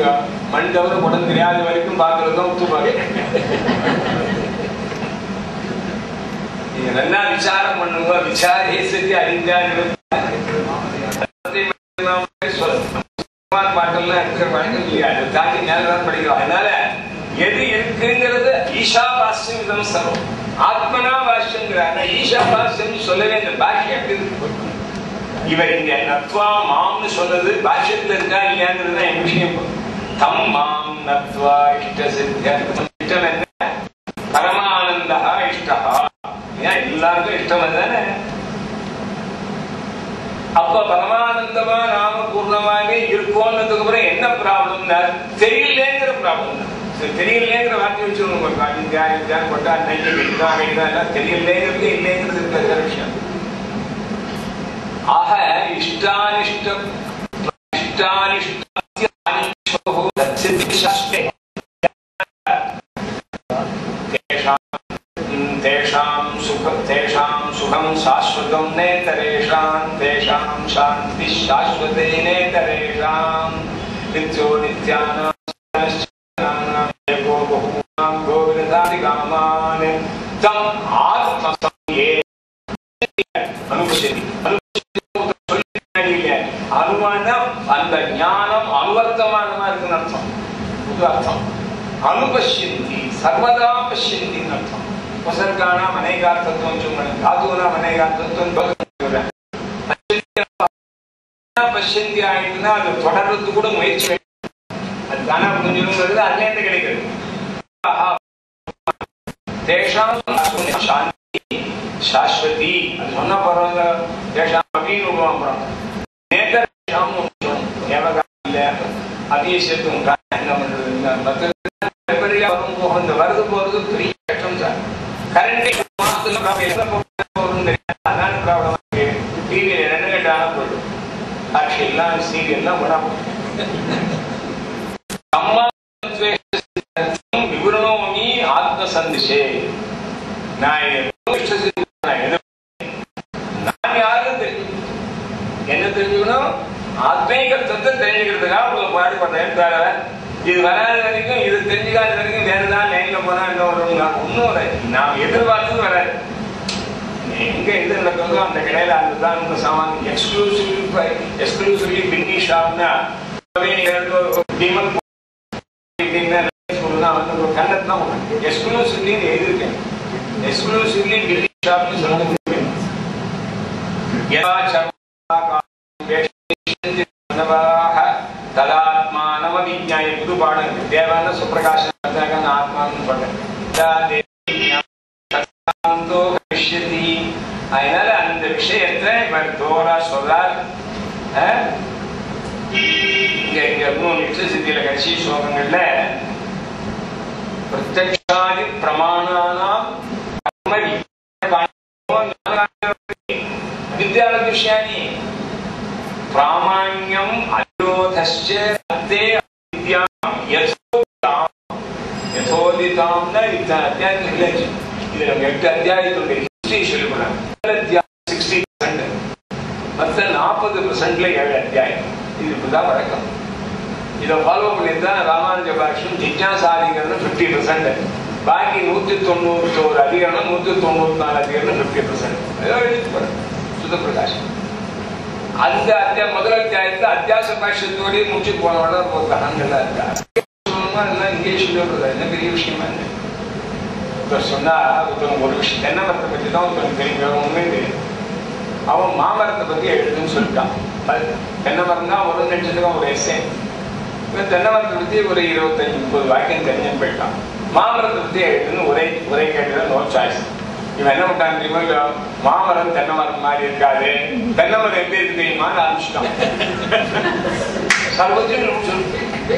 வச்சுக்கோ மண் தவிர உடம்பு தெரியாத வரைக்கும் பார்க்கறது தான் ஒத்துப்பாங்க நீங்க நல்லா விசாரம் பண்ணுங்க விசாரே சத்தி அறிஞ்சாங்க பாட்டெல்லாம் இருக்கிற பாட்டு இல்லையா அதை தாண்டி மேலதான் படிக்கிறோம் அதனால எது இருக்குங்கிறது ஈஷா பாஷ்யம் இதம் சர்வம் ஆத்மனா பாஷ்யங்கிறாங்க ஈஷா பாஷ்யம் சொல்லவே இந்த பாஷ்யம் எப்படி இருக்கு இவர் இங்க நத்வா மாம்னு சொன்னது பாஷ்யத்துல இருக்கா இல்லையாங்கிறது தான் என் விஷயம் தம் மாம் நத்வா இஷ்ட சித்தியம் இஷ்டம் என்ன பரமானந்தா இஷ்டா ஏன் எல்லாருக்கும் இஷ்டம் தானே அப்ப பரமானந்தமா நாம பூர்ணமாக இருக்கோம்னதுக்கு அப்புறம் என்ன ப்ராப்ளம்னா தெரியலங்கிற ப்ராப்ளம் தெரியலங்கிற வார்த்தை வச்சுக்கணும் காட்டிந்தா இருந்தா கொட்டா நைட்டு வெட்டா வெட்டா எல்லாம் தெரியலங்கிறது இல்லைங்கிறது இருக்கிற விஷயம் ஆக இஷ்டானிஷ்டம் இஷ்டானிஷ்டஸ்ய அனிஷ்டோ தத்சித்தி சாஸ்திரே தேஷாம் தேஷாம் சுக தேஷாம் சுகம் சாஸ்வதம் நேதரேஷாம் தேஷாம் சாந்தி சாஸ்வதே நேதரேஷாம் நித்யோ நித்யானாம் ஏகோ பகூனாம் கோவிதாதிகாமான் தம் ஆத்மசம்யே அனுபஷதி அனுமானம் அந்த ஞானம் அனுவர்த்தமானமா இருக்குன்னு அர்த்தம் புது அர்த்தம் அனுபஷ்யந்தி சர்வதா பஷ்யந்தின்னு அர்த்தம் உபசர்கானாம் அநேகார்த்தத்துவம் சொல்லணும் தாதுனாம் அநேகார்த்தத்துவம் பகவத்கீதை. பஷ்யந்தி ஆயிட்டுனா அது தொடர்றது கூட முயற்சி வேணும். அது தானா புரிஞ்சுங்கிறது அதுலேருந்து கிடைக்கிறது ஆஹா. தேஷாம் சாந்தி சாஸ்வதி அது சொன்னா பரவாயில்ல தேஷாம் அப்படின்னு விடுவான் அப்புறம் நேதரேஷாம் ஏவகாலம் இல்ல அதையும் சேர்த்து உங்க என்ன பண்றது மற்ற பெரிய வரும் போகும் இந்த வருது போறது பெரிய கஷ்டம் சார் கரண்ட் மாசத்துல நம்ம என்ன போகும் தெரியாது அதான் ப்ராப்ளம் டிவியில என்ன கேட்டாலும் போயிடும் சாட்சி எல்லாம் சீரியல்லாம் விடாம அம்மா விவரணோமி ஆத்ம சந்திஷே நான் இது நான் எது- நான் யாருன்னு தெரியும் என்ன தெரிஞ்சுக்கணும் ஆத்மீக தத்துவம் தெரிஞ்சுக்கிறதுக்காக உங்களுக்கு பாடுபடுறேன் தவிர இது வராத வரைக்கும் இது தெரிஞ்சுக்காத வரைக்கும் வேற ஏதாவது லைன்ல போனா என்ன வரும் ஒன்றும் வராது நாம் எதிர்பார்த்தது வராது எங்க இது நடக்குதோ அந்த கடையில அதுதான் இந்த சாமான் எக்ஸ்க்ளூசிவ் எக்ஸ்க்ளூசிவ்லி பின்னி ஷாப்னா டீமன் எக்ஸ்க்ளூசிவ்லி எழுதிருக்கேன் எக்ஸ்க்ளூசிவ்லி பின்னி ஷாப்னு சொல்லுங்க यदा चर्माः तदात्मानमभिज्ञाय புது பாடம் தேவான சுப்பிரகாசன் ஆத்மான்னு பாடம் தோ கஷ்யதி அதனால அந்த விஷயத்தை இவர் தோரா சொல்றார் அஹ்? இங்க இங்க மூணு நிமிஷ சித்தியில கடைசி ஸ்லோகங்கள்ல பிரத்யக்ஷாதி பிரமாணானாம் கர்ம विद्यालयविषयाणि प्रामाण्यम् अनिरोधश्च अन्ते विद्यां यथोदितां यथोदितां न इतना अध्याय இல்லைச்சு இது நம்ம எட்டு அத்தியாயத்துடைய ஹிஸ்டரி சொல்லிவிடலாம் அத்தியாயம் சிக்ஸ்டி பர்சன்ட் மற்ற நாற்பது பர்சன்ட்ல ஏழு அத்தியாயம் இது இப்படிதான் வழக்கம் இதை ஃபாலோ பண்ணியிருந்தா ராமானுஜ பாஷ்யம் ஜிஜ்ஞாசாதிகரணம் ஃபிஃப்டி பர்சன்ட் பாக்கி நூத்தி தொண்ணூத்தோரு அதிகரணம் நூத்தி தொண்ணூத்தி நாலு அதிகரணம் ஃபிஃப்டி பர்சன்ட் சுத பிரகாஷம் அந்த அத்தியா முதல் அத்தியாயத்தை அத்தியாச பாஷ்யத்தோடய முடிச்சு போனவட ஒரு கணங்கள்ல இருக்கா எல்லாம் இங்கிலீஷ் சொல்றது என்ன பெரிய விஷயமா இல்லை ஒருத்தர் சொன்னா ஒருத்தவங்க ஒரு விஷயம் தென்னை மரத்தை பத்தி தான் ஒருத்தவங்க தெரியும் வேற ஒண்ணுமே தெரியும் அவன் மாமரத்தை பத்தி எழுதுன்னு சொல்லிட்டான் அது தென்னை மரம் தான் ஒரு நிமிஷத்துக்கு ஒரு எஸ்ஏ இவன் தென்னை மரத்தை பத்தி ஒரு இருபத்தஞ்சு முப்பது வாக்கியம் தெரிஞ்சு போயிட்டான் மாமரத்தை பத்தி எழுதுன்னு ஒரே ஒரே கேட்டது நோ சாய்ஸ் இவன் என்ன பண்ணான் தெரியுமா இல்ல மாமரம் தென்னை மரம் மாதிரி இருக்காது தென்னை மரம் எப்படி இருக்கு தெரியுமான்னு ஆரம்பிச்சிட்டான் சர்வத்தையும் சொல்லு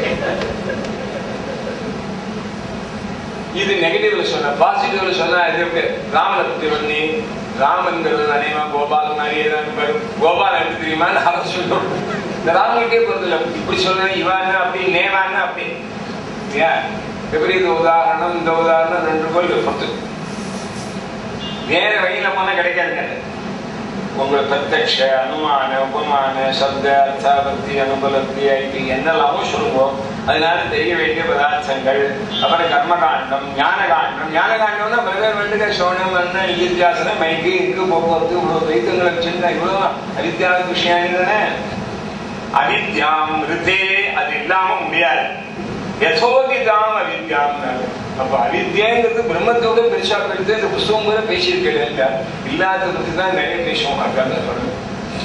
இது நெகட்டிவ்ல சொன்ன பாசிட்டிவ்ல சொன்னா இது எப்படி ராமனை பத்தி பண்ணி ராமன்கிறது அநேகமா கோபால் மாதிரியே தான் இருப்பாரு கோபால் எப்படி தெரியுமா அவன் சொல்லுவோம் இந்த ராமகிட்டே போறது இல்லை இப்படி சொல்றேன் இவான் அப்படி நேவான் அப்படி ஏன் விபரீத உதாரணம் இந்த உதாரணம் ரெண்டு கோயில் பொறுத்து வேற வழியில போனா கிடைக்காதுங்க உங்களை பிரத்யக்ஷ அனுமான உபமான சப்த அர்த்தாபக்தி அனுபலப்தி ஐடி என்னெல்லாமோ சொல்லுவோம் அதனால தெரிய வேண்டிய பதார்த்தங்கள் அப்புறம் கர்மகாண்டம் ஞானகாண்டம் ஞானகாண்டம்னா பிரதர் வெண்டுக சோழம் வண்ண வித்யாசனம் மைக்கு இங்கு போக்குவரத்து இவ்வளவு வைத்தங்களை வச்சிருந்தா இவ்வளவு அவித்யாத விஷயம் தானே அவித்யாம் ரிதே அது இல்லாம முடியாது யசோதிதாம் அவித்யாம் அப்ப அவித்யாங்கிறது பிரம்மத்தோட பெருசா பெருத்து இந்த புஸ்தகம் கூட பேசியிருக்கேன் இல்ல இல்லாத பத்தி தான் நிறைய பேசுவோம் அதான் சொல்றேன்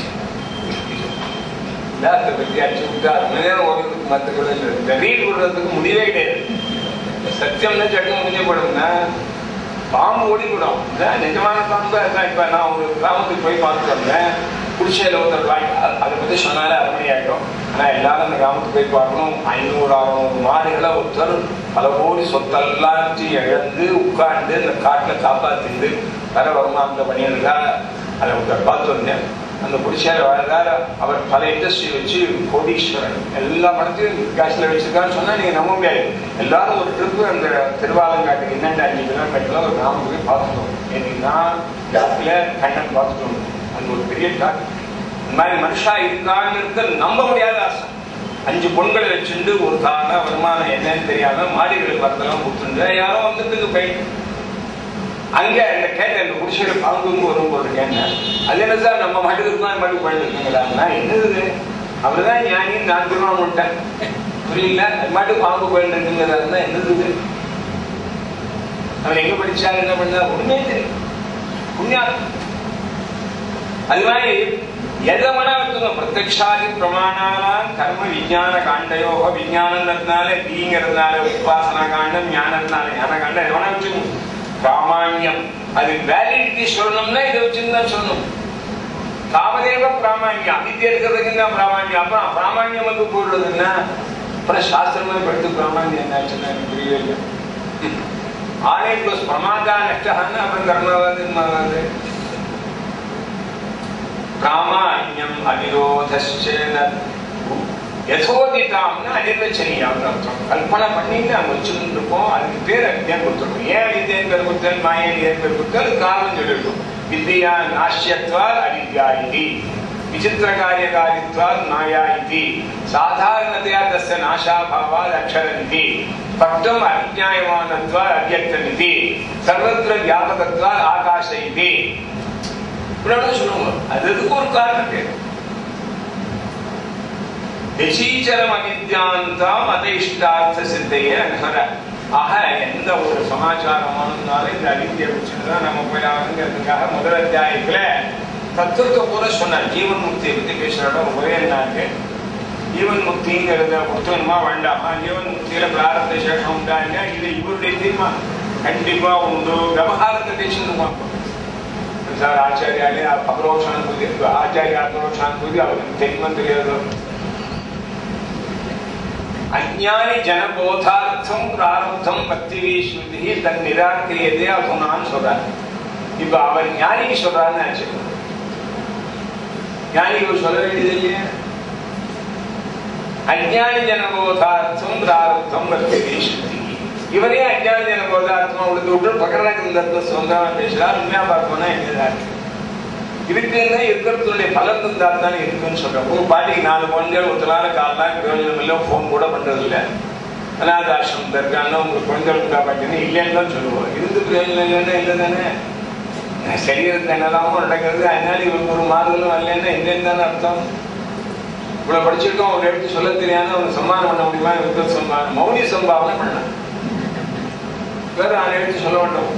இல்லாத பத்தி அடிச்சு விட்டா அது நேரம் ஓடுறதுக்கு மத்த கூட இல்லை இந்த ரீட் விடுறதுக்கு முடியவே கிடையாது சத்தியம்னா சட்டம் முடிஞ்ச போடும்னா பாம்பு ஓடிவிடும் இதான் நிஜமான பாம்பு அதான் இப்ப நான் ஒரு கிராமத்துக்கு போய் பார்த்துட்டு வந்தேன் குடிசையில ஒருத்தர் வாங்கி அதை பத்தி சொன்னாலே அரை மணி ஆயிடும் ஆனா எல்லாரும் அந்த கிராமத்துக்கு போய் பார்க்கணும் ஐநூறு அறுநூறு மாடுகளை ஒருத்தர் பல கோடி சொத்தெல்லாம் இழந்து உட்கார்ந்து இந்த காட்டுல காப்பாத்திட்டு வர வருமானத்தை பண்ணியிருக்கார் அதை ஒருத்தர் பார்த்து வந்தேன் அந்த குடிசையில வாழ்றார் அவர் பல இண்டஸ்ட்ரி வச்சு கோடீஸ்வரன் எல்லா பணத்தையும் கேஷ்ல வச்சிருக்காருன்னு சொன்னா நீங்க நம்ப முடியாது எல்லாரும் ஒரு ட்ரிப்பு அந்த திருவாலங்காட்டுக்கு என்னென்ன அஞ்சு கிலோமீட்டர்ல ஒரு கிராமத்துக்கு போய் பார்த்துட்டோம் ஏன்னா டாக்ல கண்ணன் பார்த்துட்டோம் அது ஒரு பெரிய டாக் இந்த மாதிரி மனுஷா இருக்கான்னு நம்ப முடியாத ஆசை அஞ்சு பொண்களை வச்சுட்டு ஒரு தான வருமானம் என்னன்னு தெரியாம மாடிகளுக்கு வரதெல்லாம் கொடுத்துட்டு யாரோ வந்துட்டு போயிட்டு அங்க இந்த கேட்ட இந்த குடிசையில பாம்புங்க வரும் போது கேட்டேன் அது என்ன சார் நம்ம மாட்டுக்கு தான் மாட்டுக்கு போயிருக்கீங்களா என்னது அவர்தான் ஞானி நான் திருவாமட்டேன் புரியல அது மாட்டுக்கு பாம்பு போயிருக்குங்கிறதா என்னது இது? அவர் எங்க படிச்சாரு என்ன பண்ணார் ஒண்ணுமே தெரியும் புண்ணியம் அது மாதிரி எதை வேணா எடுத்துக்கோ பிரத்யக்ஷாதி பிரமாணாலாம் கர்ம விஞ்ஞான காண்டயோக விஞ்ஞானங்கிறதுனால தீங்கிறதுனால உபாசனா காண்டம் ஞானத்தினால ஞான காண்டம் எதை வேணா வச்சுக்கணும் பிராமாண்யம் அது வேலிடிட்டி சொல்லணும்னா இதை வச்சுருந்தா சொல்லணும் காமதேவ பிராமாண்யம் அவித்திய இருக்கிறதுக்கு தான் பிராமாண்யம் அப்புறம் பிராமாண்யம் வந்து போடுறதுன்னா அப்புறம் சாஸ்திரமா படித்து பிராமாண்யம் என்னாச்சுன்னா எனக்கு புரியவே இல்லை ஆணை பிளஸ் பிரமாதா நஷ்டகான்னு அப்புறம் கர்மாவது மாவாது பிராமாண்யம் அனிரோதேன யசோதிதாம்னா அனிர்வச்சனியாம்னு அர்த்தம் கல்பனை பண்ணிட்டு அங்க வச்சுட்டு இருக்கோம் அதுக்கு பேர் அவித்யான் கொடுத்துருக்கோம் ஏன் அவித்யான் பேர் கொடுத்தல் மாயன் ஏன் பேர் கொடுத்தல் காரணம் சொல்லிருக்கோம் வித்யா நாஷ்யத்வால் அவித்யா இது விசித்திர காரியகாரித்வால் மாயா இது சாதாரணதையா தஸ்ய நாசாபாவால் அக்ஷரமிதி பக்தம் அவிஜாயமானத்வால் அவ்யக்தமிதி சர்வத்திர வியாபகத்வால் ஆகாஷ இது இப்படி சொல்லுவாங்க அது அதுக்கு ஒரு காரணம் பேர் நிச்சீச்சரம் அவித்யாந்தாம் அத இஷ்டார்த்த சித்தையே அகர ஆக எந்த ஒரு சமாச்சாரமானாலும் இந்த அவித்தியை வச்சுதான் நம்ம போய் ஆகுங்கிறதுக்காக முதல் அத்தியாயத்துல தத்துவத்தை கூட சொன்னார் ஜீவன் முக்தியை பத்தி பேசுறோட ஒரே என்ன ஜீவன் முக்திங்கிறத ஒத்துவனுமா வேண்டாமா ஜீவன் முக்தியில பிராரத்த சேஷம் உண்டா இல்லையா இது இவருடைய தீர்மானம் கண்டிப்பா உண்டு விவகாரத்தை பேசிட்டு சார் ஆச்சாரியாலே அபரோஷானுபூதி ஆச்சாரிய அபரோஷானுபூதி அவருக்கு தெரியுமா தெரியாது அஜானி ஜனபோதார்த்தம் பிராரப்தம் பக்திவி ஸ்ருதி தன் நிராகரியதே அதுனான்னு சொல்றாரு இப்ப அவர் ஞானிக்கு சொல்றாருன்னு ஆச்சு ஞானிக்கு சொல்ல வேண்டியது இல்லையா அஜானி ஜனபோதார்த்தம் பிராரப்தம் பக்திவி ஸ்ருதி இவரே அஜான ஜனபோதார்த்தமா உழுது விட்டு பகரந்த சொந்தமா பேசுறார் உண்மையா பார்க்கணும்னா என்னதான் இருக்குன்னு இருக்கிறதுடைய பலன் இருந்தா தானே இருக்குன்னு சொல்றேன் உங்க பாட்டிக்கு நாலு குழந்தைகள் ஒருத்தனால காரணம் பிரயோஜனம் இல்லை ஃபோன் கூட பண்றது இல்லை அனாத ஆசிரமம் இருக்காங்க உங்க குழந்தைகள் இருக்கா பார்த்தீங்கன்னா இல்லைன்னு தான் சொல்லுவோம் இருந்து பிரயோஜனம் இல்லைன்னா இல்லை தானே சரீரத்தை என்னெல்லாமோ நடக்கிறது அதனால இவருக்கு ஒரு மாறுதலும் வரலன்னா இல்லைன்னு தானே அர்த்தம் இவ்வளவு படிச்சிருக்கோம் அவர் எடுத்து சொல்ல தெரியாம அவன் சம்மானம் பண்ண முடியுமா இவருக்கு சம்மானம் மௌனி சம்பாவனை பண்ணலாம் வேற அதை எடுத்து சொல்ல மாட்டோம்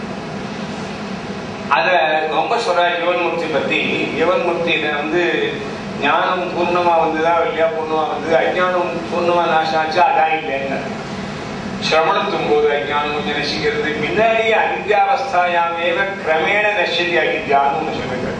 அத ரொம்ப சொல்ற யுவன்முக்தி பத்தி யுவன்முக்தியில வந்து ஞானம் பூர்ணமா வந்துதா இல்லையா பூர்ணமா வந்து அஜானம் பூர்ணமா நாசம் ஆச்சு அதான் இல்லைங்க சிரமணத்தும் போது அஜானம் கொஞ்சம் நசிக்கிறது முன்னாடி அவித்யாவஸ்தாயாமேவ கிரமேண நசிதி அவித்யான்னு ஒண்ணு சொல்லுங்க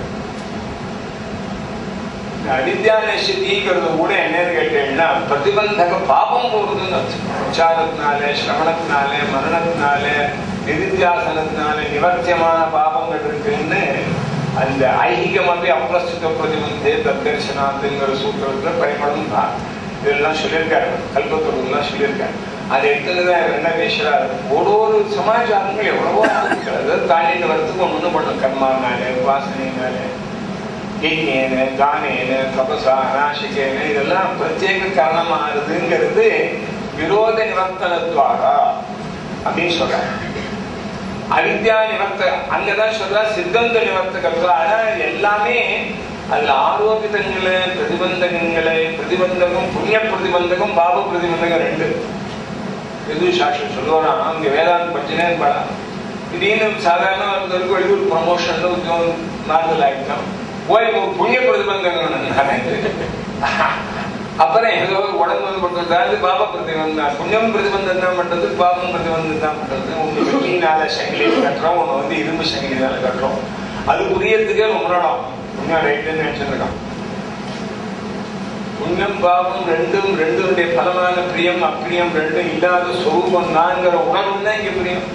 இந்த அவித்யா நசிதிங்கிறது கூட என்னன்னு கேட்டீங்கன்னா பிரதிபந்தக பாபம் போறதுன்னு அர்த்தம் உச்சாரத்தினால சிரவணத்தினால மரணத்தினால நிதித்தியாசனத்தினால நிவர்த்தியமான பாபங்கள் இருக்குன்னு அந்த ஐகிகமாவே அப்பிரஸ்துத பிரதிபந்தே தத்தரிசனாத்துங்கிற சூத்திரத்துல பயப்படும் தான் இதெல்லாம் சொல்லியிருக்காரு கல்பத்தொடுலாம் சொல்லியிருக்காரு அதை எடுத்துதான் என்ன பேசுறாரு ஒரு ஒரு சமாச்சாரங்கள் எவ்வளவோ இருக்குது. அதை தாண்டிட்டு வரத்துக்கு ஒண்ணு பண்ணும் கர்மானால உபாசனைனால யஜ்ஞேன தானேன தபசா நாசிகேன இதெல்லாம் பிரத்யேக காரணமாகுதுங்கிறது விரோத நிவர்த்தனத்வாரா அப்படின்னு சொல்றாங்க அவித்யா நிவர்த்த அங்கதான் சொல்றா சித்தந்த நிவர்த்தகத்வார எல்லாமே அதுல ஆரோபிதங்களை பிரதிபந்தகங்களை பிரதிபந்தகம் புண்ணிய பிரதிபந்தகம் பாப பிரதிபந்தகம் ரெண்டு எது சாஸ்திரம் சொல்லுவானா அங்க வேதாந்த படிச்சுனே இருப்பாடா திடீர்னு சாதாரண ஒருத்தருக்கு வெளியூர் ப்ரமோஷன்ல உத்தியோகம் நார்மல் ஆகிட்டோம் போய் ஒரு புண்ணிய பிரதிபந்தகம் அப்புறம் ஏதோ உடம்பு வந்து கொடுத்தது பாபா பிரதிபந்தம் புண்ணியம் பிரதிபந்தம் தான் பண்றது பாபம் பிரதிபந்தம் தான் பண்றது ஒண்ணு வெட்டினால சங்கிலி கட்டுறோம் ஒண்ணு வந்து இரும்பு சங்கிலினால கட்டுறோம் அது புரியறதுக்கே ரொம்ப நாளாம் புண்ணியம் ரைட்டுன்னு நினைச்சிருக்கான் புண்ணியம் பாவம் ரெண்டும் ரெண்டுடைய பலமான பிரியம் அப்பிரியம் ரெண்டும் இல்லாத சொரூபம் தான்ங்கிற உணர்வு தான் இங்க பிரியம்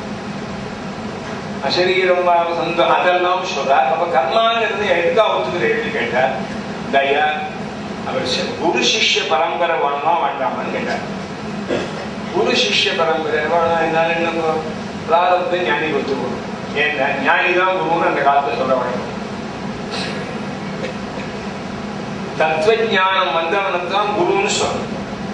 அசரீரம் சொந்தம் அதெல்லாம் சொல்றார் அப்ப கர்மாங்கிறது எதுக்கா ஒத்துக்கிறேன்னு கேட்டார் தயா அவர் சி- குரு சிஷ்ய பரம்பரை வேணுமா வேண்டாமான்னு கேட்டார் குரு சிஷ்ய பரம்பரை வேணும் என்னால என்ன பிராரப்த ஞானி ஒத்துக்கணும் ஏன்னா ஞானி தான் குருன்னு அந்த காலத்துல சொல்ல வழக்கம் தத்துவஞானம் வந்தவனுக்கு தான் குருன்னு சொல்லணும்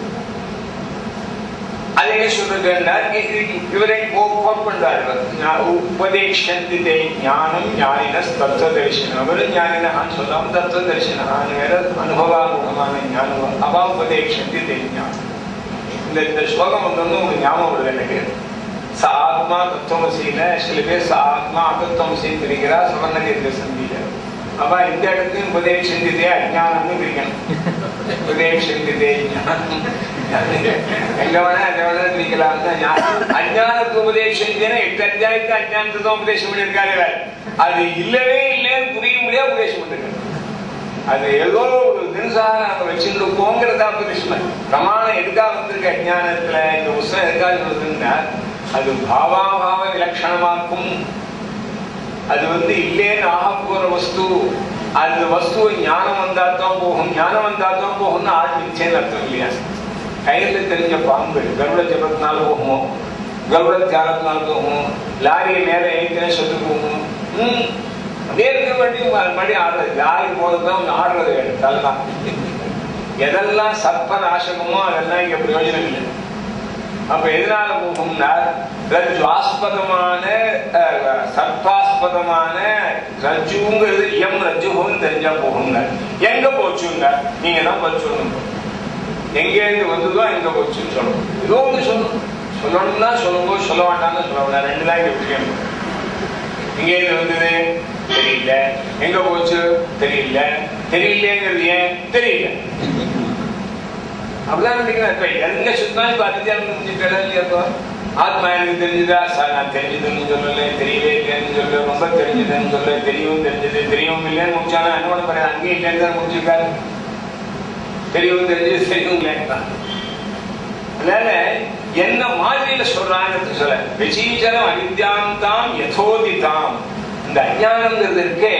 அது என்ன சொல்றதுன்னா இவரை கோட் பண்றாரு இவர். ஞா- உபதேஷந்தி தே ஞானம் ஞானின தத்துவ தரிசனம் அவர் ஞானினான்னு சொல்லாம தத்துவ தரிசனான்னு வேற அனுபவாரூபமான ஞானம் அவா உபதேஷந்தி தே ஞானம் இந்த இந்த ஸ்லோகம் வந்து வந்து உங்களுக்கு ஞாபகம் வருது எனக்கு ச ஆத்மா தத்துவமசியில சில பேர் ச ஆத்மா அகத்துவமசின்னு பிரிக்கிறா சவர்ணதீர்க்க சந்தியில அப்ப இந்த இடத்துலையும் உபதேஷந்தி அஜானம்னு பிரிக்கணும் உபதேஷந்தி ஞானம் எங்க வேணா எங்க வேணா பிரிக்கலாம் தான் ஞானம். அஜானத்துக்கு உபதேசம் எட்டு அத்தியாயத்து அஜானத்தை தான் உபதேசம் பண்ணியிருக்காரு இவர். அது இல்லவே இல்லைன்னு புரிய முடியாது உபதேசம் பண்ணிருக்காரு அது ஏதோ ஒரு தினசாக நம்ம வச்சுருக்கோங்கிறதா உபதேசம் பிரமாணம் எதுக்காக வந்திருக்கு அஜானத்துல இந்த உஷ்ணம் எதுக்காக வருதுன்னா அது பாவாபாவ விலட்சணமாக்கும் அது வந்து இல்லேன்னு ஆகப்போற வஸ்து அந்த வஸ்துவை ஞானம் வந்தா தான் போகும் ஞானம் வந்தா தான் போகும்னு ஆள் நிச்சயம் அர்த்தம் இல்லையா கையில தெரிஞ்ச பாம்பு கருட ஜபத்தினால போகுமோ கருட தியானத்தினால போகும் லாரி மேல ஏற்கனவே சொத்து போகும் ம் அப்படியே இருக்க வேண்டி மறுபடி ஆடுறது லாரி போறதுதான் ஆடுறது அதெல்லாம் எதெல்லாம் சர்ப்ப நாசகமோ அதெல்லாம் இங்க பிரயோஜனம் இல்லை அப்ப எதனால போகும்னா ரஜ்ஜு ஆஸ்பதமான அஹ், சர்ப்பாஸ்பதமான ரஜ்ஜுங்கிறது எம் ரஜ்ஜுன்னு தெரிஞ்சா போகுங்க எங்க போச்சுங்க நீங்க தான் பதில் சொல்லணும் எங்க இருந்து வந்ததோ எங்க போச்சுன்னு சொல்லணும் ஏதோ ஒண்ணு சொல்லணும் சொல்லணும்னா சொல்லுங்க சொல்ல வேண்டாம்னு சொல்ல வேண்டாம் ரெண்டு தான் இங்க விஷயம் இங்க இருந்து வந்தது தெரியல எங்க போச்சு தெரியல தெரியலங்கிறது ஏன் தெரியல அப்படிதான் நினைக்கிறேன் இப்ப எங்க சுத்தம் இப்ப அத்தியானம் முடிஞ்சுட்டா இல்லையா இப்போ ஆத்மா எனக்கு தெரிஞ்சுதா சார் நான் தெரிஞ்சதுன்னு சொல்லல தெரியவே இல்லைன்னு சொல்ல ரொம்ப தெரிஞ்சதுன்னு சொல்ல தெரியவும் தெரிஞ்சது தெரியவும் இல்லைன்னு முடிச்சானா என்ன பண்ண போறேன் அங்கேயும் இல்லைன்னு தான் முடிச்சிருக்காரு தெரியவும் தெரிஞ்சது தெரியவும் இல்லைன்னு அதனால என்ன மாதிரியில சொல்றாங்கிறது சொல்ல விசீச்சரம் அவித்யாந்தாம் யதோதிதாம் இந்த அஞ்ஞானங்கிறது இருக்கே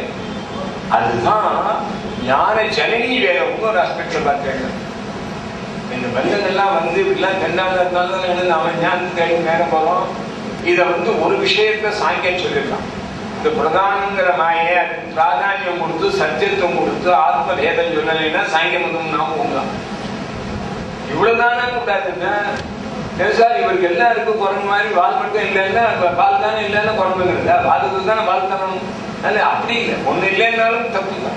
அதுதான் ஞான ஜனனி வேறவங்க ஒரு அஸ்பெக்ட்ல பார்த்தேன் இந்த பந்தங்கள்லாம் வந்து இப்படிலாம் தென்னாங்க நாம ஞானத்துக்கு நேரம் போறோம் இதை வந்து ஒரு விஷயத்த சாங்கியம் சொல்லியிருக்கான் இந்த பிரதானங்கிற மாயை அதுக்கு பிராதானியம் கொடுத்து சத்தியத்துவம் கொடுத்து ஆத்ம பேதம் சொல்லலைன்னா சாங்கியம் வந்து நாம போகலாம் இவ்வளவுதானா கூடாதுன்னா சார் இவருக்கு எல்லாம் இருக்கு குரங்கு மாதிரி வால் மட்டும் இல்லைன்னா இப்ப பால் தானே இல்லைன்னா குரங்குங்கிறதா வாலுக்கு தானே பால் தரணும் அல்ல அப்படி இல்லை ஒண்ணு இல்லைன்னாலும் தப்பு தான்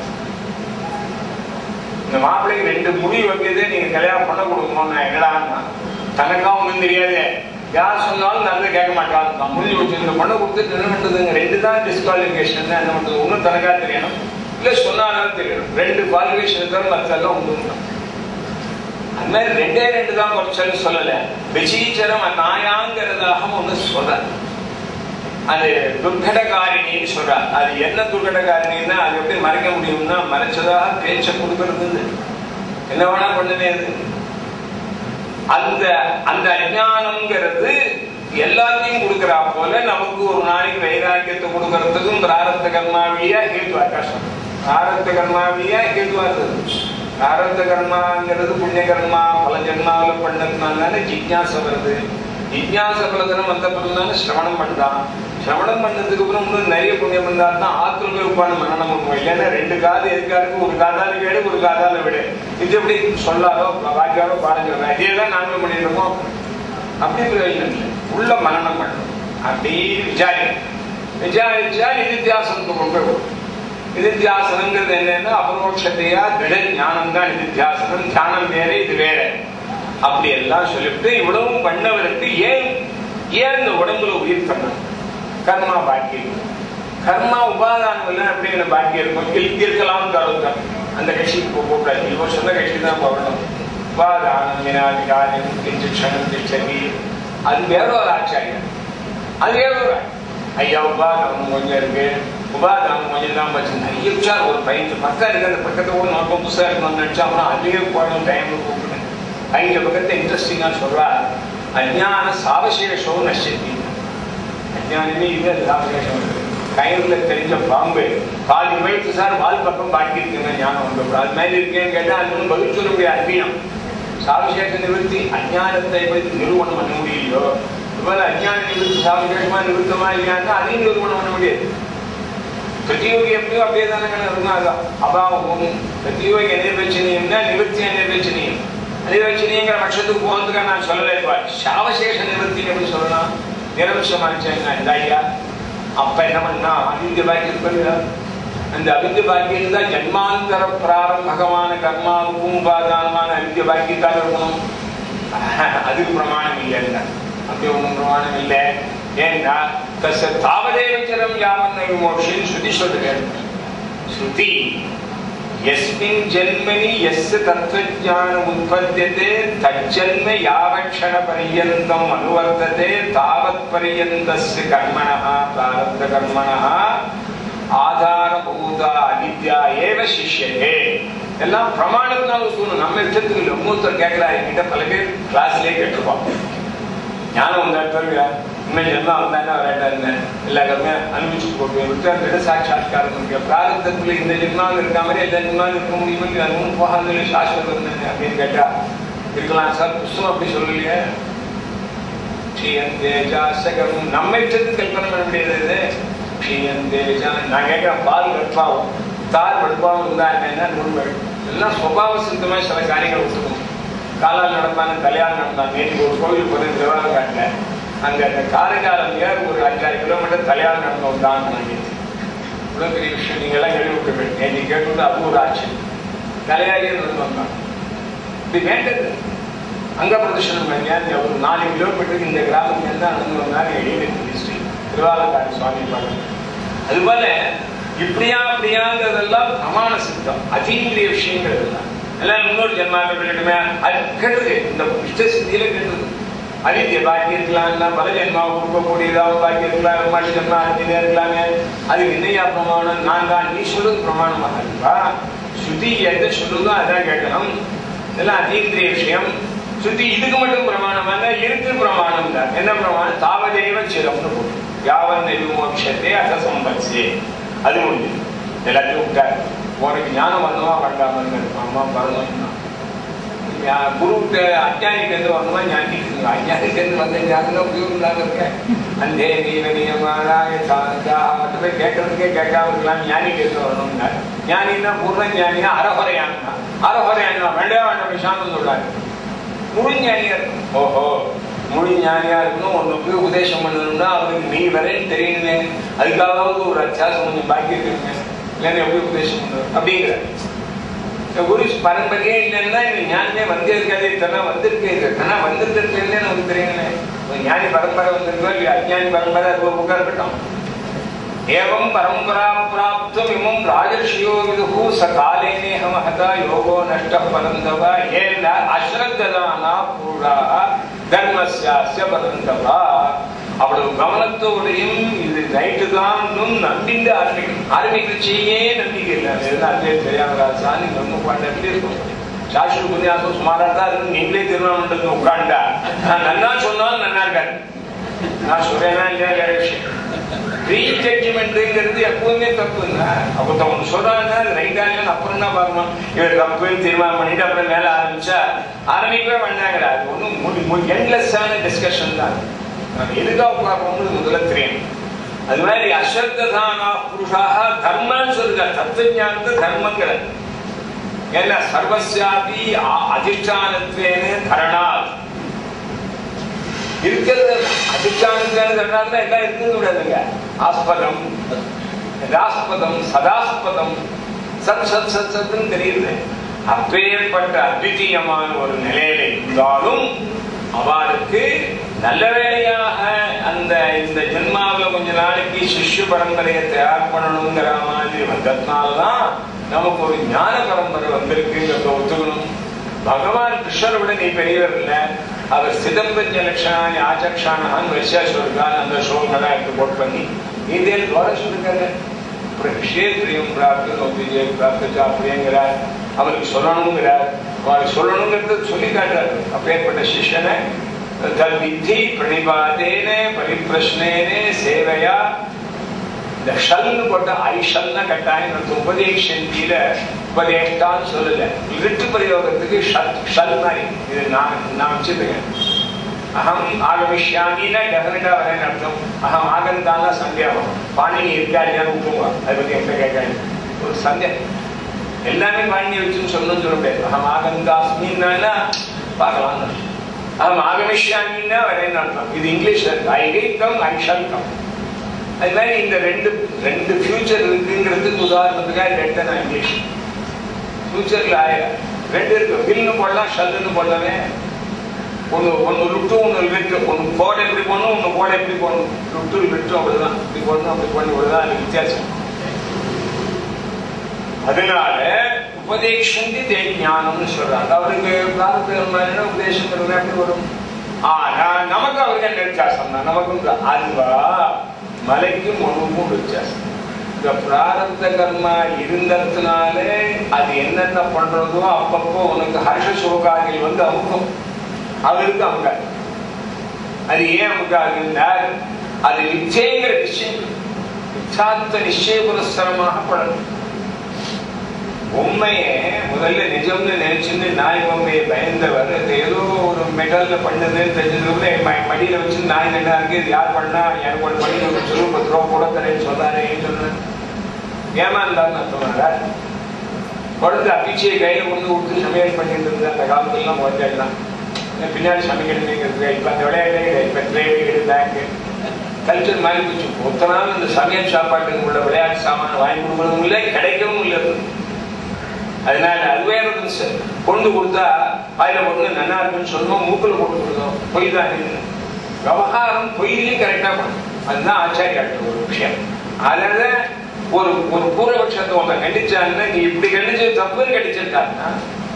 இந்த மாப்பிள்ளைக்கு ரெண்டு முடி வைக்கிறது நீங்க கல்யாணம் பண்ண கொடுக்கணும்னா என்னடான்னா தனக்கா ஒண்ணும் தெரியாது யார் சொன்னாலும் நல்லது கேட்க மாட்டாங்க முடிஞ்சு வச்சு இந்த பண்ண கொடுத்து என்ன பண்றதுங்க ரெண்டு தான் டிஸ்குவாலிஃபிகேஷன் தான் என்ன பண்றது ஒன்றும் தனக்கா தெரியணும் இல்ல சொன்னாலும் தெரியணும் ரெண்டு குவாலிஃபிகேஷன் தவிர மற்றெல்லாம் ஒன்று அது மாதிரி ரெண்டே ரெண்டு தான் குறைச்சல் சொல்லல விசீச்சரம் நாயாங்கிறதாக ஒண்ணு சொல்ற அது துர்கடகாரிணின்னு சொல்றார் அது என்ன துர்கடகாரிணின்னா அது எப்படி மறைக்க முடியும்னா மறைச்சதாக பேச்ச கொடுக்கறது என்ன வேணா பண்ணுமே அது அந்த அந்த அஜானம்ங்கிறது எல்லாத்தையும் கொடுக்கறா போல நமக்கு ஒரு நாளைக்கு வைராக்கியத்தை கொடுக்கறதுக்கும் பிராரத்த கர்மாவியா கேட்டு ஆகாசம் பிராரத்த கர்மாவியா கேட்டு வருது பிராரத்த கர்மாங்கிறது புண்ணிய கர்மா பல ஜென்மாவில் பண்ணதுனால ஜிக்யாசை வருது ஜிக்யாச பலதனம் வந்த பிறந்தாலும் சிரவணம் பண்ணலாம் சிரவணம் பண்ணதுக்கு அப்புறம் இன்னும் நிறைய புண்ணியம் இருந்தா தான் ஆத்துல போய் உட்காந்து மரணம் பண்ணுவோம் இல்லைன்னா ரெண்டு காது எதுக்காருக்கு ஒரு காதால கேடு ஒரு காதால விடு இது எப்படி சொல்லாரோ வாக்கியாரோ பாடம் சொல்றேன் இதே தான் நாங்களும் பண்ணிட்டு இருக்கோம் அப்படி பிரயோஜனம் இல்லை உள்ள மரணம் பண்ணணும் அப்படி விசாரி விசாரிச்சா நிதித்தியாசனத்தை கொண்டு போய் விடும். நிதித்தியாசனங்கிறது என்னன்னா அபரோட்சத்தையா திட ஞானம் தான் நிதித்தியாசனம் தியானம் வேற இது வேற அப்படி எல்லாம் சொல்லிவிட்டு இவ்வளவும் பண்ணவருக்கு ஏன் ஏன் இந்த உடம்புல உயிர் பண்ணணும் கர்மா பாக்கி இருக்கு. கர்மா உபாதானம் இல்லை அப்படிங்கிற பாக்கி இருக்கும் இல்- இருக்கலாம் தருத்தம் அந்த கட்சிக்கு போக கூடாது இவன் சொந்த கட்சி தான் போகணும் உபாதானம் வினாதிகாரம் கிஞ்சக்ஷணம் திச்சதி அது வேற ஒரு ஆச்சாரியம் அது வேற ஒரு ஐயா உபாதானம் கொஞ்சம் இருக்கு உபாதானம் கொஞ்சம் தான் வச்சு நிறைய விசாரம் ஒரு பதினஞ்சு பக்கம் இருக்கு அந்த பக்கத்தை ஒரு நோக்கம் புதுசாக இருக்கணும்னு நினைச்சா அப்புறம் அதுவே போகணும் டைம் கூப்பிடுங்க பதினஞ்சு பக்கத்தை இன்ட்ரெஸ்டிங்கா சொல்றா அஜ்ஞான சாவசேஷோ நஷ்டத்தி அஜ்ஞானமே இது அது சாவசேஷம் இருக்கு கயிறுல தெரிஞ்ச பாம்பு பாதி வயிற்று சார் வால் பக்கம் பாக்கி இருக்குங்க ஞானம் வந்து அது மாதிரி இருக்கேன்னு கேட்டா அது ஒன்றும் பதில் சொல்ல முடியாது அஜ்ஞானம் சாவசேஷ நிவர்த்தி அஜ்ஞானத்தை எப்படி நிரூபணம் பண்ண முடியலையோ இதுபோல அஜ்ஞான நிவர்த்தி சாவசேஷமா நிவர்த்தமா இல்லையான்னா அதையும் நிரூபணம் பண்ண முடியாது பிரதியோகி எப்படியோ அப்படியே தானே இருக்கும் அதான் அபாவமும் பிரதியோகி அனிர்வச்சனியம்னா நிவர்த்தி அனிர்வச்சனியம் அனிர்வச்சனியங்கிற பட்சத்துக்கு போகிறதுக்காக நான் சொல்லலை இப்போ சாவசேஷ நிவர்த்தி எப்படி சொல்லலாம் நிரவசமாச்சேன்னா இந்த ஐயா அப்ப என்ன பண்ணா அவிந்திய பாக்கி இருக்கு அந்த அவிந்திய பாக்கியம் தான் ஜன்மாந்தர பிராரம்பகமான கர்மாவுக்கும் உபாதானமான அவிந்திய பாக்கியத்தாக இருக்கணும் அதுக்கு பிரமாணம் இல்லைன்னா அப்படி ஒன்றும் பிரமாணம் இல்லை ஏன்னா தச தாவதேவச்சரம் யாவன் விமோஷன் ஸ்ருதி சொல்லுகிறேன் ஸ்ருதி यस्मिन् जन्मनि यस्य तत्त्वज्ञानम् उत्पद्यते तज्जन्म यावक्षणपर्यन्तम् अनुवर्तते तावत्पर्यन्तस्य कर्मणः प्रारब्धकर्मणः ஆதாரபூத அவித்யா ஏவ சிஷ்யதே எல்லாம் பிரமாணத்தினால சொல்லணும் நம்ம இஷ்டத்துக்கு இல்லை மூத்தர் கேட்கிறாரு என்கிட்ட பல பேர் கிளாஸ்லயே கேட்டிருப்பான் ஞானம் வந்தா தருவியா இன்னும் ஜென்மம் வந்தானே வரட்டா இருந்தேன் எல்லா கருமே அனுபவிச்சு போட்டு விட்டு அந்த இட சாட்சாத்காரம் இருக்கு பிராரத்தத்துல இந்த ஜென்மாவில் இருக்க மாதிரி எல்லா ஜென்மாவில் இருக்க முடியுமா இல்லையா அதுவும் போகாது சாஸ்திரம் இருந்தேன் அப்படின்னு கேட்டா இருக்கலாம் சார் புஸ்தகம் அப்படி சொல்லலையே க்ஷீயந்தேஜாசகம் நம்ம இஷ்டத்துக்கு கல்பனை பண்ண முடியாது இது க்ஷீயந்தேஜா நான் கேட்கிறேன் பால் கற்பாவும் தார் வெடுப்பாவும் இருந்தா என்ன நூறு எல்லாம் சுபாவ சித்தமா சில காரியங்கள் விட்டுக்கணும் காலால் நடப்பான தலையால் நடந்தான் நேற்று ஒரு கோவில் போய் திருவாரூர் காட்டில் அங்க அந்த காரைக்காலம் ஏர் ஒரு அஞ்சாறு கிலோமீட்டர் தலையால் நடந்த ஒரு தான் நினைச்சு இவ்வளவு பெரிய விஷயம் நீங்க எல்லாம் கேள்விப்பட்டு நேற்று கேட்டு அது ஒரு ஆட்சி தலையாரியே நடந்து வந்தான் இப்படி வேண்டது அங்க பிரதர்ஷனம் பண்ணி ஒரு நாலு கிலோமீட்டருக்கு இந்த கிராமத்துல தான் நடந்து வந்தாங்க எளிமை ஹிஸ்டரி திருவாலக்காடு சுவாமி பாடம் அதுபோல இப்படியா அப்படியாங்கிறதெல்லாம் பிரமாண சித்தம் அதீந்திரிய விஷயங்கள் எல்லாம் எல்லாம் இன்னொரு ஜென்மாக்கள் இருக்கட்டுமே அது கெடுது இந்த இஷ்ட சித்தியில கெடுது அவித்திய பாக்கி இருக்கலாம் பல ஜென்மாவை கொடுக்கக்கூடியதாக பாக்கி இருக்கலாம் ரொம்ப ஜென்மா அஞ்சிலே இருக்கலாமே அதுக்கு என்னையா பிரமாணம் நான் தான் நீ சொல்லுது பிரமாணமாக இருக்கா ஸ்ருதி எதை சொல்லுதோ அதான் கேட்கணும் இதெல்லாம் அதீந்திரிய விஷயம் ஸ்ருதி இதுக்கு மட்டும் பிரமாணமாக இருக்கு பிரமாணம் தான் என்ன பிரமாணம் தாவதேவ சிரம்னு போட்டு யாவன் விமோட்சத்தே அத சம்பத்சே அது முடிஞ்சு எல்லாத்தையும் விட்டார் உனக்கு ஞானம் வரணுமா வேண்டாமன்னு அம்மா வரணும்னா குருவுக்கு அஞ்ஞானிக்கு இருந்து வரணுமா ஞானிக்கு அஞ்ஞானிக்கு இருந்து வந்த ஞானம் உபயோகம் இல்லாம இருக்கேன் அந்தே நீவ நியமானாய சாந்தா அது போய் கேட்கறதுக்கே கேட்காம இருக்கலாம் ஞானிக்கு இருந்து வரணும்னா ஞானின்னா பூர்ண ஞானினா அறகுறையானா அறகுறையானா வேண்டாம் வேண்டாம் சாந்தம் சொல்றாரு முழு ஞானியா இருக்கும் ஓஹோ முழு ஞானியா இருக்கணும் ஒண்ணு போய் உபதேசம் பண்ணணும்னா அவனுக்கு நீ வரேன்னு தெரியணுமே அதுக்காகவாவது ஒரு அத்தியாசம் கொஞ்சம் பாக்கி இருக்குங்க இல்லைன்னா எப்படி உபதேசம் பண்ணுறது அப்படிங்கிற குரு பரம்பரையே இல்லைன்னா இந்த ஞானமே வந்தே இருக்காது இதெல்லாம் வந்திருக்கு இது ஆனா வந்திருக்கிறதுலேருந்தே நமக்கு தெரியணுமே ஒரு ஞானி பரம்பரை வந்திருக்கோ இல்லையா அஜ்ஞானி பரம்பரை அது ஒரு புக்கா இருக்கட்டும் ஏவம் பரம்பரா பிராப்தம் இமம் ராஜர்ஷியோ விதுகு ச காலேனேஹ மகதா யோகோ நஷ்ட பரந்தவ ஏன அஸ்ரத்ததானா பூரா தர்மஸ்யாஸ்ய பரந்தவா அவ்வளவு கவனத்தோடையும் இது ரைட்டு தான் நம்பிந்து ஆரம்பிக்கணும் ஆரம்பிக்கிறச்சியே நம்பிக்கை இல்லை அது எதுவும் அதே தெரியாத சாமி நம்ம பாட்டு எப்படி இருக்கும் சாஸ்திர உபன்யாசம் சுமாரா தான் இருக்கு நீங்களே திருவண்ணாமண்டலத்தில் உட்காண்டா நான் நன்னா சொன்னாலும் நன்னா இருக்காரு நான் சொல்றேன்னா இல்லையா வேற விஷயம் ப்ரீ ஜட்ஜ்மெண்ட்ங்கிறது எப்பவுமே தப்புங்க அப்போ ஒன்று சொல்றாங்க அது ரைட்டா இல்லைன்னு அப்புறம் தான் பார்க்கணும் இவர் தப்புன்னு தீர்மானம் பண்ணிட்டு அப்புறம் மேல ஆரம்பிச்சா ஆரம்பிக்கவே பண்ணாங்க அது ஒன்றும் என்லெஸ்ஸான டிஸ்கஷன் தான் நம்ம எதுக்காக பார்க்கணும்னு முதல்ல தெரியும் அது மாதிரி அஸ்வத்தானா புருஷாக தர்மன்னு சொல்லுங்க தத்துவ ஞானத்தை தர்மங்கிற ஏன்னா சர்வசாபி அதிஷ்டானத்வேன கரணாத் இருக்கிறது அதிஷ்டானத்வேன கரணாத்னா எல்லாம் இருக்குது கூடாதுங்க ஆஸ்பதம் ராஸ்பதம் சதாஸ்பதம் சத் சத் சத் சத்துன்னு தெரியுது அப்பேற்பட்ட அத்விதீயமான ஒரு நிலையில இருந்தாலும் அவளுக்கு நல்ல வேளையாக அந்த இந்த ஜென்மாவில் கொஞ்ச நாளைக்கு சிஷ்ய பரம்பரையை தயார் பண்ணணுங்கிற மாதிரி வந்ததுனாலதான் நமக்கு ஒரு ஞான பரம்பரை வந்திருக்குங்கிறத ஒத்துக்கணும் பகவான் கிருஷ்ணரை விட நீ பெரியவர் இல்ல அவர் சிதம்பஞ்ச லட்சணானி ஆச்சக்ஷானான்னு வரிசையா சொல்றாரு அந்த ஸ்லோகங்களை எடுத்து போட் பண்ணி இதே தோர சொல்லிருக்காரு அப்புறம் விஷயத்திரியம் பிராப்தி விஜய் பிராப்திச்சா அப்படிங்கிறார் அவருக்கு சொல்லணுங்கிறார் அவருக்கு சொல்லணுங்கிறது சொல்லி காட்டுறாரு அப்பேற்பட்ட சிஷ்யனை தத்வித்தி பிரணிபாதேன பரிப்பிரஷ்னேனே சேவையா இந்த ஷல்னு போட்ட ஐஷல்னா கட்டாயம் அந்த உபதேசந்தியில உபதேஷ்டான்னு சொல்லல இருட்டு பிரயோகத்துக்கு ஷல் ஷல் மாதிரி இது நான் நான் வச்சிருக்கேன் அகம் ஆகமிஷ்யாமின்னா டெஃபினட்டா வரேன்னு அர்த்தம் அகம் ஆகந்தானா சந்தேகம் பாணினி இருக்கா இல்லையான்னு விட்டுருவா அதை பத்தி என்கிட்ட கேட்க ஒரு சந்தேகம் எல்லாமே பாணினி வச்சுன்னு சொல்லணும்னு சொல்ல முடியாது அகம் ஆகந்தாஸ்மின்னா பார்க்கலாம் அகம் ஆகமிஷ்யாமின்னா வரேன்னு அர்த்தம் இது இங்கிலீஷ்ல இருக்கு I will come I shall come அது மாதிரி இந்த ரெண்டு ரெண்டு ஃபியூச்சர் இருக்குங்கிறதுக்கு உதாரணத்துக்காக ரெண்டு நான் இங்கிலீஷ் ஃபியூச்சர்ல ரெண்டு இருக்கு வில்னு போடலாம் ஷல்லுன்னு போடலாமே ஒன்று ஒன்று லுட்டு ஒன்று லிட்டு ஒன்று கோடை எப்படி போடணும் ஒன்று கோடை எப்படி போடணும் லுட்டு லிட்டு அப்படிதான் இப்படி போடணும் அப்படி பண்ணி விடுதான் அது வித்தியாசம் அதனால உபதேசந்தி தே ஞானம்னு சொல்றாங்க அவருக்கு பிரார்த்தனை உபதேசம் எப்படி வரும் ஆனா நமக்கு அவருக்கு என்ன வித்தியாசம் தான் நமக்கும் அதுவா மலைக்கும் உணவுக்கும் வித்தியாசம் இந்த பிராரப்த கர்மா இருந்ததுனால அது என்னென்ன பண்றதோ அப்பப்போ உனக்கு ஹர்ஷ சோகாதிகள் வந்து அமுக்கும் அவருக்கு அமுக்காது அது ஏன் அமுக்காதுன்னா அது நிச்சயங்கிற நிச்சயம் நிச்சாத்த நிச்சய புரஸ்தரமாக படணும் பொம்மையை முதல்ல நிஜம்னு நினைச்சுன்னு நாய் பொம்மையை பயந்தவர் அது ஏதோ ஒரு மெடல்ல பண்ணதுன்னு தெரிஞ்சது மடியில வச்சு நாய் நல்லா இருக்கு இது யார் பண்ணா எனக்கு ஒரு மணி ஒரு சொல்லு பத்து ரூபா கூட தரேன்னு சொன்னாரு சொன்ன ஏமாந்தான்னு சொன்னார் குழந்தை அபிச்சையை கையில கொண்டு கொடுத்து சமையல் பண்ணிட்டு இருந்தது அந்த காலத்துலாம் குழந்தைலாம் பின்னாடி சமைக்கிறது இப்ப அந்த விளையாட்டே கிடையாது இப்ப ட்ரேடு பேங்க் கல்ச்சர் மாறி போச்சு ஒத்த நாள் இந்த சமையல் சாப்பாட்டுக்கு உள்ள விளையாட்டு சாமான் வாங்கி கொடுக்கறதும் இல்லை கிடைக்கவும் இல்லை அதனால அது வேற கொண்டு கொடுத்தா அதுல ஒண்ணு நல்லா இருக்குன்னு சொல்லணும் மூக்குல போட்டு கொடுத்தோம் பொய் தான் விவகாரம் பொய்லையும் கரெக்டா பண்ணும் அதுதான் ஆச்சாரியாட்ட ஒரு விஷயம் அதனால ஒரு ஒரு பூர்வபட்சத்தை ஒருத்தன் கண்டிச்சான்னா நீ இப்படி கண்டிச்சு தப்புன்னு கண்டிச்சிருக்காருன்னா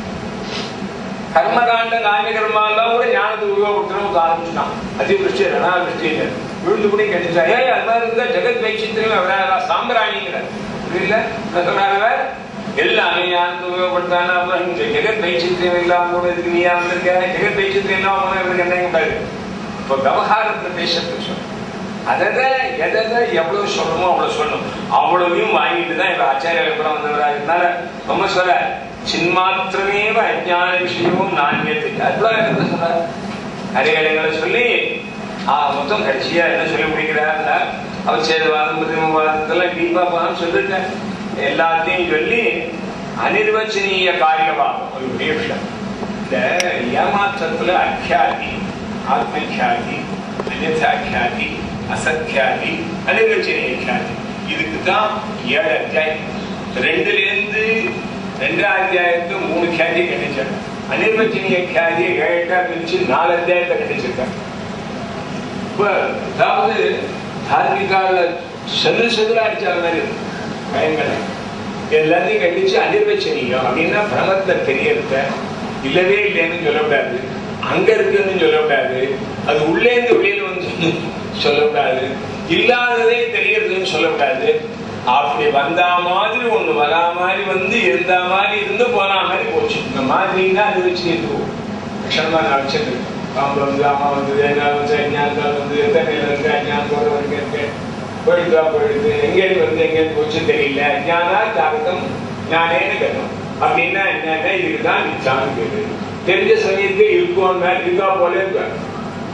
கர்மகாண்ட காமிய கர்மாலாம் கூட ஞானத்துக்கு உபயோகப்படுத்தணும் ஆரம்பிச்சுட்டான் அதிவிருஷ்டி ரணாவிருஷ்டின்னு விழுந்து கூட கண்டிச்சா ஏ அது மாதிரி இருந்தா ஜெகத் வைச்சித்திரம் சாம்பிராணிங்கிற இல்ல சொல்றாங்க எல்லாமே ஞானத்தை உபயோகப்படுத்தானா அப்புறம் இந்த ஜெகத் வைச்சித்திரம் இல்லாம கூட இதுக்கு நீயா வந்திருக்க ஜெகத் வைச்சித்திரம் இல்லாம போனா இவருக்கு என்ன கூடாது இப்போ விவகாரத்தை பேசுறது சொல்ல அதை எதை எவ்வளவு சொல்லணுமோ அவ்வளவு சொல்லணும் அவ்வளவையும் வாங்கிட்டு தான் இப்ப ஆச்சாரிய கூட வந்தவரா இருந்தால ரொம்ப சொல்ல சின்மாத்திரமேவ அஜான விஷயமும் நான்யத்து அதுதான் என்ன சொல்றாரு நிறைய இடங்களை சொல்லி ஆஹ் மொத்தம் கடைசியா என்ன சொல்லி முடிக்கிறாருன்னா அவச்சேதவாதம் பிரதிமவாதத்தெல்லாம் டீப்பா போனான்னு சொல்லிட்டேன் எல்லாத்தையும் சொல்லி அனிர்வச்சனீய காரியவாதம் ஒரு பெரிய விஷயம் இந்த ஏமாற்றத்துல அக்கியாதி ஆத்மக்கியாதி அந்நாக்கியாதி அசத்தியாதி அனிர்வச்சனீய கியாதி இதுக்கு தான் ஏழு அத்தியாயம் ரெண்டுல இருந்து ரெண்டாம் அத்தியாயத்து மூணு கியாதி கண்டிச்சாங்க அனிர்வச்சனீய கியாதியை ஏழா பிரிச்சு நாலு அத்தியாயத்தை கண்டிச்சிருக்காங்க இப்ப அதாவது தார்மிகால செல்லு செல்லுல அடிச்சால மாதிரி இருக்கு பயங்கர எல்லாத்தையும் கண்டிச்சு அனிர்வச்சனீயம் அப்படின்னா பிரமத்தை தெரியறத இல்லவே இல்லைன்னு சொல்லக்கூடாது அங்க இருக்குன்னு சொல்லக்கூடாது அது உள்ளே இருந்து வெளியில வந்து சொல்லக்கூடாது இல்லாததே தெரியறதுன்னு சொல்லக்கூடாது அப்படி வந்தா மாதிரி ஒண்ணு வரா மாதிரி வந்து இருந்த மாதிரி இருந்து போனா மாதிரி போச்சு இந்த மாதிரின்னா அது வச்சு இருக்கும் லட்சணமா நான் வச்சிருக்கேன் பாம்பு வந்து அம்மா வந்து என்ன வந்து அஞ்ஞானத்தால் வந்து எந்த நிலையில இருக்கு அஞ்ஞானத்தோட வரைக்கும் இருக்கு போயிடுதா போயிடுது எங்கேருந்து வந்து எங்கேருந்து போச்சு தெரியல ஞானா ஜாகத்தம் ஞானேன்னு கேட்டோம் அப்படின்னா என்னன்னா இதுக்கு தான் நிச்சான்னு கேட்டு தெரிஞ்ச சமயத்துக்கு இருக்கும் இருக்கா போல இருக்க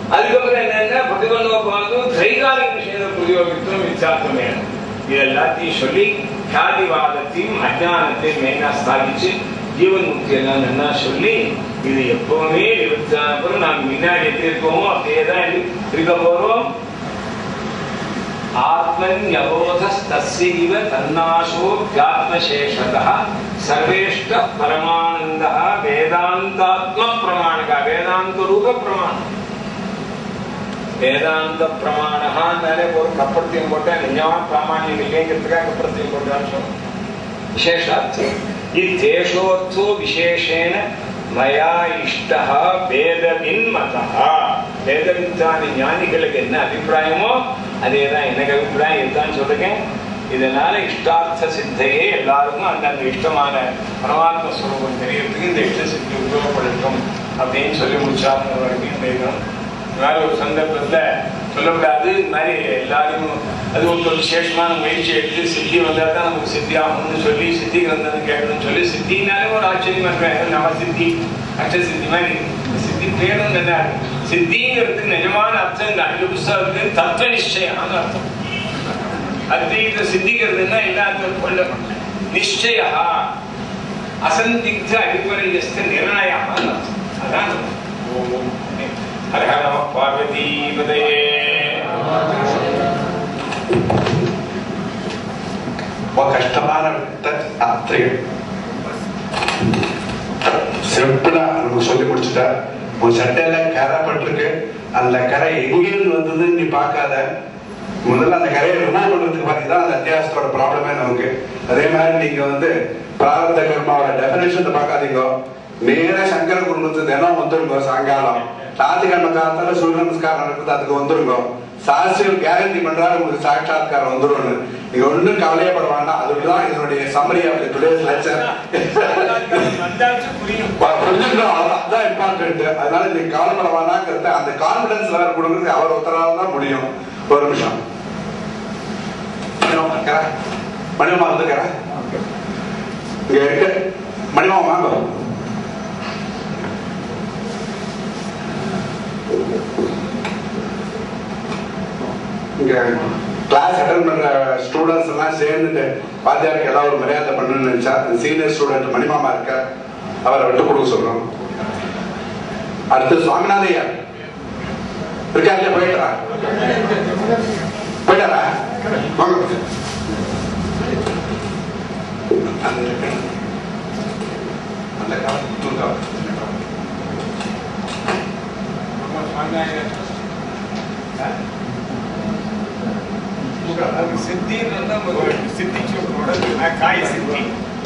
அதுக்கப்புறம் என்னன்னா பிரதிபந்தோபாதும் தைகாலிக விஷயத்தை பிரயோகித்தும் வித்தியாசம் வேணும் இது எல்லாத்தையும் சொல்லி காதிவாதத்தையும் அஜானத்தையும் மெயினா ஸ்தாபிச்சு ஜீவன் முக்தி எல்லாம் நல்லா சொல்லி இது எப்பவுமே அப்புறம் நாம் முன்னாடி எப்படி இருக்கோமோ அப்படியே தான் இருக்க போறோம் ஆத்மன் யவோதஸ்தஸ்யைவ தன்னாசோ வியாத்மசேஷதः சர்வேஷ்ட பரமானந்தः வேதாந்தாத்ம பிரமாணக வேதாந்த ரூப பிரமாணம் வேதாந்த பிரமாணகான்னு ஒரு கப்படத்தையும் போட்டேன் நிஜமா பிராமாணியம் இல்லைங்கிறதுக்காக கப்படத்தையும் போட்டான்னு சொன்னேன் விசேஷார்த்தம் இத்தேஷோர்த்தோ விசேஷேன மயா இஷ்டா வேதவின் மதா வேதவித்தான ஞானிகளுக்கு என்ன அபிப்பிராயமோ அதே தான் எனக்கு அபிப்பிராயம் இதுதான் சொல்லுங்க இதனால இஷ்டார்த்த சித்தையே எல்லாருக்கும் அந்தந்த இஷ்டமான பரமாத்ம ஸ்வரூபம் தெரியறதுக்கு இந்த இஷ்ட சித்தி உபயோகப்படட்டும் அப்படின்னு சொல்லி முடிச்சாங்க வரைக்கும் வேணும் இந்த மாதிரி ஒரு சந்தர்ப்பத்துல சொல்லக்கூடாது இந்த மாதிரி எல்லாரும் அது ஒரு விசேஷமான முயற்சி எடுத்து சித்தி வந்தா தான் நமக்கு சித்தி ஆகணும்னு சொல்லி சித்தி கிரந்தம் கேட்கணும்னு சொல்லி சித்தினாலே ஒரு ஆச்சரியமா இருக்காங்க நம்ம சித்தி அஷ்ட சித்தி மாதிரி சித்தி பேரும் என்ன சித்திங்கிறதுக்கு நிஜமான அர்த்தம் இந்த அஞ்சு புஸ்தகத்துக்கு தத்துவ நிச்சயமான அர்த்தம் அத்வைத சித்திக்கிறதுன்னா என்ன அர்த்தம் கொள்ள நிச்சய அசந்திக்த அடிப்படையஸ்த நிர்ணயமான அர்த்தம் அதான் ஓம் ஹர ஹர நம பார்வதி பதையே ரொம்ப கஷ்டமான அத்திரிகள் சிறப்புனா நமக்கு சொல்லி முடிச்சுட்டா உன் சட்டையில கரை பட்டிருக்கு அந்த கரை எங்கேருந்து வந்ததுன்னு நீ பார்க்காத முதல்ல அந்த கரையை ரிமூவ் பண்றதுக்கு பார்த்தீங்கன்னா அந்த அத்தியாசத்தோட ப்ராப்ளமே நமக்கு அதே மாதிரி நீங்க வந்து பிராரத்த கர்மாவோட டெபினேஷன் பார்க்காதீங்க நேரா சங்கர குடும்பத்து தினம் வந்துருங்க சாயங்காலம் ஞாயிற்றுக்கிழமை காலத்தால சூரிய நமஸ்காரம் நடக்குது அதுக்கு வந்துருங்க சாஸ்திரம் கேரண்டி பண்றாரு உங்களுக்கு சாட்சாத்காரம் வந்துரும்னு நீங்க ஒண்ணும் கவலையப்பட வேண்டாம் அதுதான் இதனுடைய சம்மரி ஆஃப் டுடேஸ் லெக்சர் வந்தாச்சு புரியும் புரிஞ்சுக்கணும் அவ்வளவுதான். அதான் இம்பார்ட்டன்ட் அதனால நீங்க கவலைப்பட வேணாங்கிறத அந்த கான்பிடன்ஸ் லெவல் கொடுக்கறது அவர் ஒருத்தரால தான் முடியும் ஒரு நிமிஷம் மணிமாமா இருக்கா? மணிமாமா வந்துக்கிறா இங்க இருக்கு மணிமாமா வாங்க இங்க கிளாஸ் அட்டன் பண்ற ஸ்டூடெண்ட்ஸ் எல்லாம் சேர்ந்துட்டு வாத்தியாருக்கு ஏதாவது ஒரு மரியாதை பண்ணணும்னு நினைச்சா சீனியர் ஸ்டூடெண்ட் மணிமாமா இருக்க அவரை விட்டு கொடுக்க சொல்றோம் அடுத்து சுவாமிநாதையா இருக்கா இல்லையா போயிட்டா போயிட்டாரா வாங்க அந்த காலம் தூக்கம் சித்தி சித்தி காய் சித்தி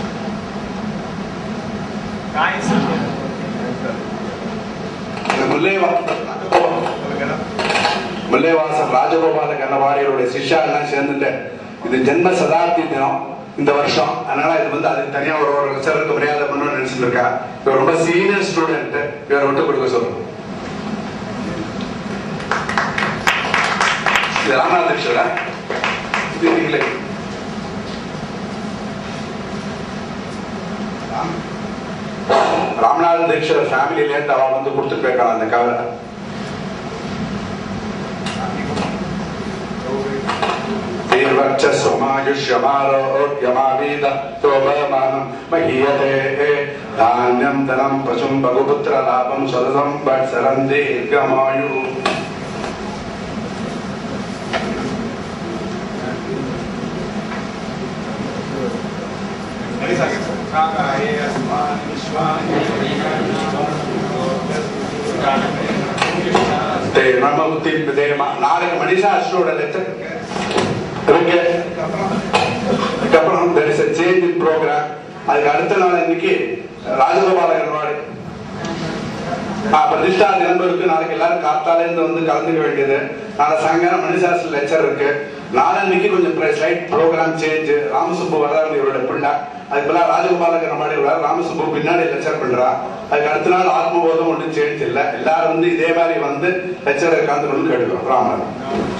காய் சித்தி இந்த முல்லைவா முல்லைவாசன் ராஜகோபால கண்ணவாடியோட சிஷ்யா எல்லாம் சேர்ந்துட்டு இது ஜென்ம சதாப்தி தினம் இந்த வருஷம் அதனால இது வந்து அதுக்கு தனியா ஒரு ஒரு லெக்சருக்கு மரியாதை பண்ணணும்னு நினைச்சிட்டு இருக்கா இவர் ரொம்ப சீனியர் ஸ்டூடெண்ட் இவர் விட்டு கொடுக்க சொல்லுங்க இது ராமநாத கிருஷ்ணரா இது நீங்களே ராமநாத தீட்சர் ஃபேமிலில இருந்து அவ வந்து கொடுத்துட்டு போயிருக்கான் அந்த கவலை ീർവക്ഷമായുഷ്യമാരോഗ്യമാവീത ശോഭമാനം മഹീയതേ ധാന്യം ധനം പശും ബഹുപുത്ര ലാഭം സ്വതസം വത്സരം ദീർഘമായു தே நம்ம புத்தி தேமா நாளைக்கு மனிஷா அஸ்ரோட லெக்சர் இருக்கு அதுக்கப்புறம் there is a change in program அதுக்கு அடுத்த நாள் இன்னைக்கு ராஜகோபால கர்வாடு பிரதிஷ்டா தினம் இருக்கு நாளைக்கு எல்லாரும் காத்தால இருந்து வந்து கலந்துக்க வேண்டியது நாளை சாயங்காலம் மணிசாஸ்திர லெக்சர் இருக்கு நாளன்னைக்கு கொஞ்சம் ஸ்லைட் ப்ரோக்ராம் சேஞ்ச் ராமசுப்பு வர்றாரு இவரோட பிள்ளை அதுக்கு பதிலா ராஜகோபால கர்வாடி வர்றாரு ராமசுப்பு பின்னாடி லெக்சர் பண்றா அதுக்கு அடுத்த நாள் ஆத்மபோதம் ஒன்றும் சேஞ்ச் இல்லை எல்லாரும் வந்து இதே மாதிரி வந்து லெக்சர் கலந்துக்கணும்னு கேட்டுக்கிறோம் ராமன்